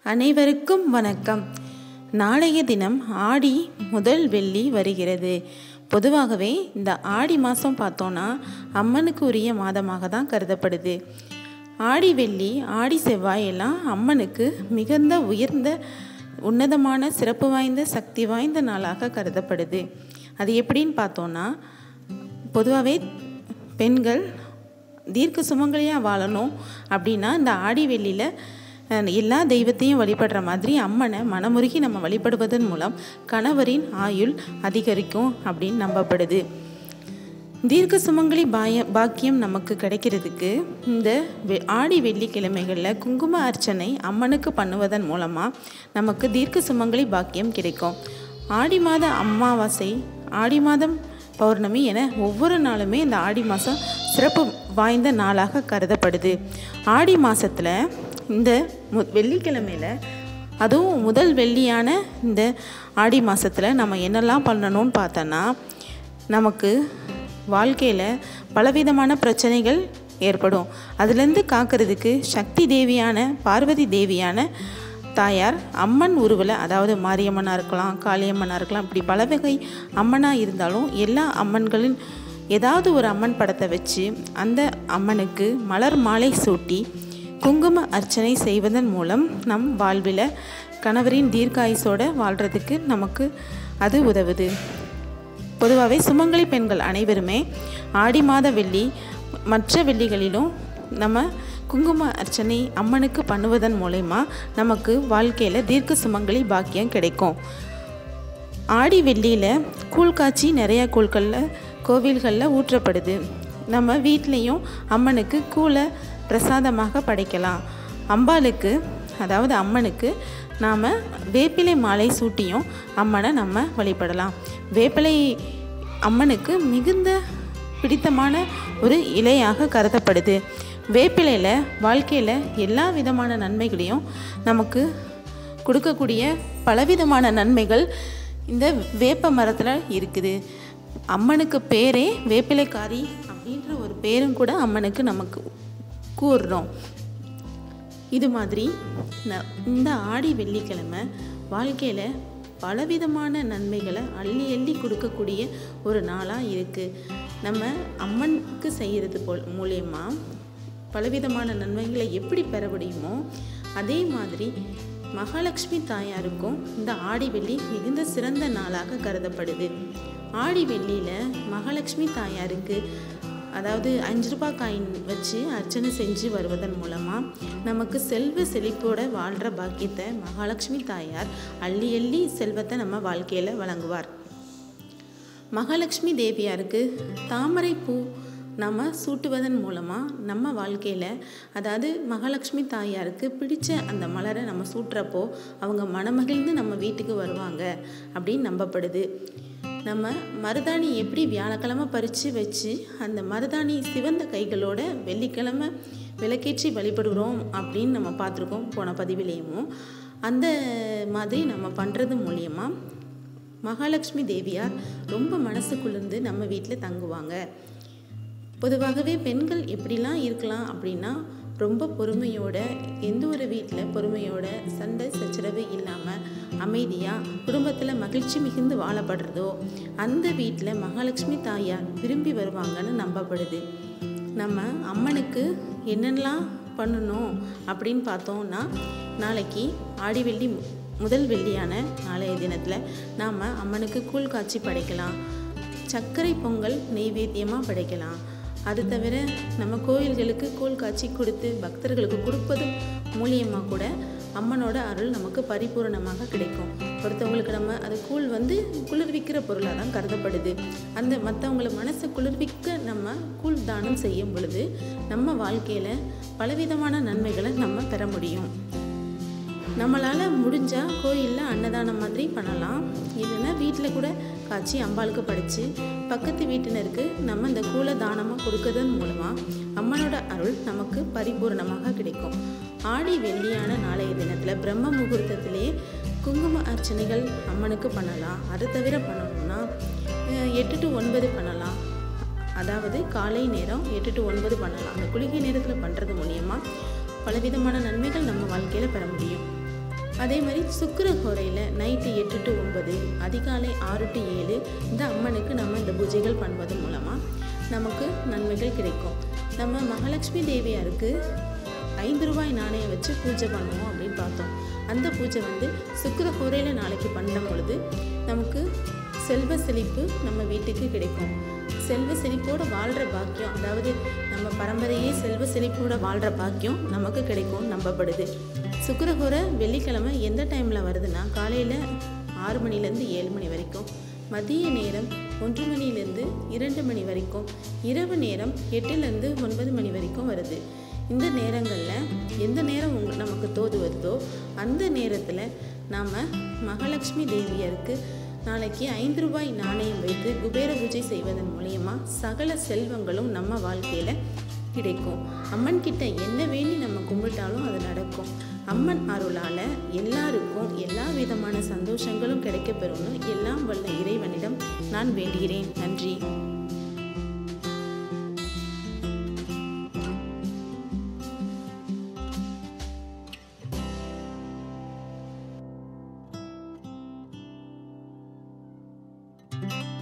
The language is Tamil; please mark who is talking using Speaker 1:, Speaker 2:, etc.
Speaker 1: அனைவருக்கும் வணக்கம் நாளைய தினம் ஆடி முதல் வெள்ளி வருகிறது பொதுவாகவே இந்த ஆடி மாதம் பார்த்தோன்னா அம்மனுக்கு உரிய மாதமாக தான் கருதப்படுது ஆடி வெள்ளி ஆடி செவ்வாய் எல்லாம் அம்மனுக்கு மிகுந்த உயர்ந்த உன்னதமான சிறப்பு வாய்ந்த சக்தி வாய்ந்த நாளாக கருதப்படுது அது எப்படின்னு பார்த்தோன்னா பொதுவாகவே பெண்கள் தீர்க்க சுமங்கலியாக வாழணும் அப்படின்னா இந்த ஆடி வெள்ளியில் அஹ், எல்லா தெய்வத்தையும் வழிபடுற மாதிரி அம்மனை மனமுருகி நம்ம வழிபடுவதன் மூலம் கணவரின் ஆயுள் அதிகரிக்கும் அப்படின்னு நம்பப்படுது தீர்க்க சுமங்கலி பாய பாக்கியம் நமக்கு கிடைக்கிறதுக்கு இந்த வெ- ஆடி வெள்ளிக்கிழமைகளில் குங்கும அர்ச்சனை அம்மனுக்கு பண்ணுவதன் மூலமாக நமக்கு தீர்க்க சுமங்கலி பாக்கியம் கிடைக்கும் ஆடி மாத அமாவாசை ஆடி மாதம் பௌர்ணமி என ஒவ்வொரு நாளுமே இந்த ஆடி மாதம் சிறப்பு வாய்ந்த நாளாக கருதப்படுது ஆடி மாதத்தில் இந்த மு வெள்ளிக்கிழமையில் அதுவும் முதல் வெள்ளியான இந்த ஆடி மாதத்தில் நம்ம என்னெல்லாம் பண்ணணும்னு பார்த்தோன்னா நமக்கு வாழ்க்கையில் பலவிதமான பிரச்சனைகள் ஏற்படும் அதுலேருந்து காக்கிறதுக்கு சக்தி தேவியான பார்வதி தேவியான தாயார் அம்மன் உருவில் அதாவது மாரியம்மனாக இருக்கலாம் காளியம்மனாக இருக்கலாம் இப்படி பல வகை அம்மனாக இருந்தாலும் எல்லா அம்மன்களின் ஏதாவது ஒரு அம்மன் படத்தை வச்சு அந்த அம்மனுக்கு மலர் மாலை சூட்டி குங்கும அர்ச்சனை செய்வதன் மூலம் நம் வாழ்வில் கணவரின் தீர்க்காயுசோட வாழ்கிறதுக்கு நமக்கு அது உதவுது பொதுவாகவே சுமங்கலி பெண்கள் அனைவருமே ஆடி மாத வெள்ளி மற்ற வெள்ளிகளிலும் நம்ம குங்கும அர்ச்சனை அம்மனுக்கு பண்ணுவதன் மூலயமா நமக்கு வாழ்க்கையில் தீர்க்க சுமங்கலி பாக்கியம் கிடைக்கும் ஆடி வெள்ளியில் கூழ் காய்ச்சி நிறையா கூழ்களில் கோவில்களில் ஊற்றப்படுது நம்ம வீட்லேயும் அம்மனுக்கு கூழை பிரசாதமாக படைக்கலாம் அம்பாளுக்கு அதாவது அம்மனுக்கு நாம் வேப்பிலை மாலை சூட்டியும் அம்மனை நம்ம வழிபடலாம் வேப்பிலை அம்மனுக்கு மிகுந்த பிடித்தமான ஒரு இலையாக கருதப்படுது வேப்பிலையில் வாழ்க்கையில் எல்லா விதமான நன்மைகளையும் நமக்கு கொடுக்கக்கூடிய பலவிதமான நன்மைகள் இந்த வேப்ப மரத்தில் இருக்குது அம்மனுக்கு பேரே வேப்பிலைக்காரி அப்படின்ற ஒரு பேரும் கூட அம்மனுக்கு நமக்கு கூறுறோம் இது மாதிரி ந- இந்த ஆடி வெள்ளிக்கிழமை வாழ்க்கையில் பலவிதமான நன்மைகளை அள்ளி அள்ளி கொடுக்கக்கூடிய ஒரு நாளாக இருக்குது நம்ம அம்மனுக்கு செய்கிறது போல் மூலயமா பலவிதமான நன்மைகளை எப்படி பெற முடியுமோ அதே மாதிரி மகாலட்சுமி தாயாருக்கும் இந்த ஆடி வெள்ளி மிகுந்த சிறந்த நாளாக கருதப்படுது ஆடி வெள்ளியில் மகாலட்சுமி தாயாருக்கு அதாவது அஞ்சு ரூபாய் காயின் வச்சு அர்ச்சனை செஞ்சு வருவதன் மூலமாக நமக்கு செல்வ செழிப்போட வாழ்கிற பாக்கியத்தை மகாலட்சுமி தாயார் அள்ளி அள்ளி செல்வத்தை நம்ம வாழ்க்கையில் வழங்குவார் மகாலட்சுமி தேவியாருக்கு தாமரை பூ நம்ம சூட்டுவதன் மூலமாக நம்ம வாழ்க்கையில் அதாவது மகாலட்சுமி தாயாருக்கு பிடிச்ச அந்த மலரை நம்ம சூட்டுறப்போ அவங்க மனமகிழ்ந்து நம்ம வீட்டுக்கு வருவாங்க அப்படின்னு நம்பப்படுது நம்ம மருதாணி எப்படி வியாழக்கிழமை பறித்து வச்சு அந்த மருதாணி சிவந்த கைகளோட வெள்ளிக்கிழமை விளக்கேற்றி வழிபடுகிறோம் அப்படின்னு நம்ம பார்த்துருக்கோம் போன பதிவிலேயும் அந்த மாதிரி நம்ம பண்ணுறது மூலியமாக மகாலட்சுமி தேவியார் ரொம்ப மனசு குளிர்ந்து நம்ம வீட்டில் தங்குவாங்க பொதுவாகவே பெண்கள் எப்படிலாம் இருக்கலாம் அப்படின்னா ரொம்ப பொறுமையோட எந்த ஒரு வீட்டில் பொறுமையோட சண்டை சச்சரவு இல்லாமல் அமைதியாக குடும்பத்தில் மகிழ்ச்சி மிகுந்து வாழப்படுறதோ அந்த வீட்டில் மகாலட்சுமி தாயார் விரும்பி வருவாங்கன்னு நம்பப்படுது நம்ம அம்மனுக்கு என்னென்னலாம் பண்ணணும் அப்படின்னு பார்த்தோம்னா நாளைக்கு ஆடி வெள்ளி மு- முதல் வெள்ளியான நாளைய தினத்தில் நாம் அம்மனுக்கு கூழ் காய்ச்சி படைக்கலாம் சர்க்கரை பொங்கல் நெய்வேத்தியமாக படைக்கலாம் அது தவிர நம்ம கோயில்களுக்கு கூழ் காய்ச்சி கொடுத்து பக்தர்களுக்கு கொடுப்பது மூலியமாக கூட அம்மனோட அருள் நமக்கு பரிபூரணமாக கிடைக்கும் ஒருத்தவங்களுக்கு நம்ம அது கூழ் வந்து குளிர்விக்கிற பொருளாக தான் கருதப்படுது அந்த மற்றவங்கள மனசை குளிர்விக்க நம்ம கூழ் தானம் செய்யும் பொழுது நம்ம வாழ்க்கையில் பலவிதமான நன்மைகளை நம்ம பெற முடியும் நம்மளால் முடிஞ்சால் கோயிலில் அன்னதானம் மாதிரி பண்ணலாம் இல்லைன்னா வீட்டில் கூட காய்ச்சி அம்பாளுக்கு படைச்சு பக்கத்து வீட்டினருக்கு நம்ம இந்த கூலை தானமாக கொடுக்கறதன் மூலமாக அம்மனோட அருள் நமக்கு பரிபூரணமாக கிடைக்கும் ஆடி வெள்ளியான நாளைய தினத்தில் பிரம்ம முகூர்த்தத்திலே குங்கும அர்ச்சனைகள் அம்மனுக்கு பண்ணலாம் அது தவிர பண்ணணும்னா அஹ், எட்டு டு ஒன்பது பண்ணலாம் அதாவது காலை நேரம் எட்டு டு ஒன்பது பண்ணலாம் அந்த குளிகை நேரத்தில் பண்ணுறது மூலியமாக பலவிதமான நன்மைகள் நம்ம வாழ்க்கையில் பெற முடியும் அதே மாதிரி சுக்கரஹோரையில் நைட்டு எட்டு டு ஒன்பது அதிகாலை ஆறு டு ஏழு இந்த அம்மனுக்கு நம்ம இந்த பூஜைகள் பண்ணுவது மூலமாக நமக்கு நன்மைகள் கிடைக்கும் நம்ம மகாலட்சுமி தேவியாருக்கு ஐந்து ரூபாய் நாணயம் வச்சு பூஜை பண்ணுவோம் அப்படின்னு பார்த்தோம் அந்த பூஜை வந்து சுக்கர ஹோரையில் நாளைக்கு பண்ணும் பொழுது நமக்கு செல்வ செழிப்பு நம்ம வீட்டுக்கு கிடைக்கும் செல்வ செழிப்போடு வாழ்கிற பாக்கியம் அதாவது நம்ம பரம்பரையே செல்வ செழிப்போட வாழ்கிற பாக்கியம் நமக்கு கிடைக்கும்னு நம்பப்படுது சுக்கரஹோரை வெள்ளிக்கிழமை எந்த டைமில் வருதுன்னா காலையில் ஆறு மணிலேருந்து ஏழு மணி வரைக்கும் மதிய நேரம் ஒன்று மணிலேருந்து இரண்டு மணி வரைக்கும் இரவு நேரம் எட்டுலேருந்து ஒன்பது மணி வரைக்கும் வருது இந்த நேரங்களில் எந்த நேரம் உங்க நமக்கு தோது வருதோ அந்த நேரத்தில் நாம் மகாலட்சுமி தேவியருக்கு நாளைக்கு ஐந்து ரூபாய் நாணயம் வைத்து குபேர பூஜை செய்வதன் மூலயமா சகல செல்வங்களும் நம்ம வாழ்க்கையில் கிடைக்கும் அம்மன் கிட்ட என்ன வேண்டி நம்ம கும்பிட்டாலும் அது நடக்கும் அம்மன் அருளால் எல்லாருக்கும் எல்லா விதமான சந்தோஷங்களும் கிடைக்கப்பெறும்னு எல்லாம் வல்ல இறைவனிடம் நான் வேண்டுகிறேன் நன்றி
Speaker 2: thank you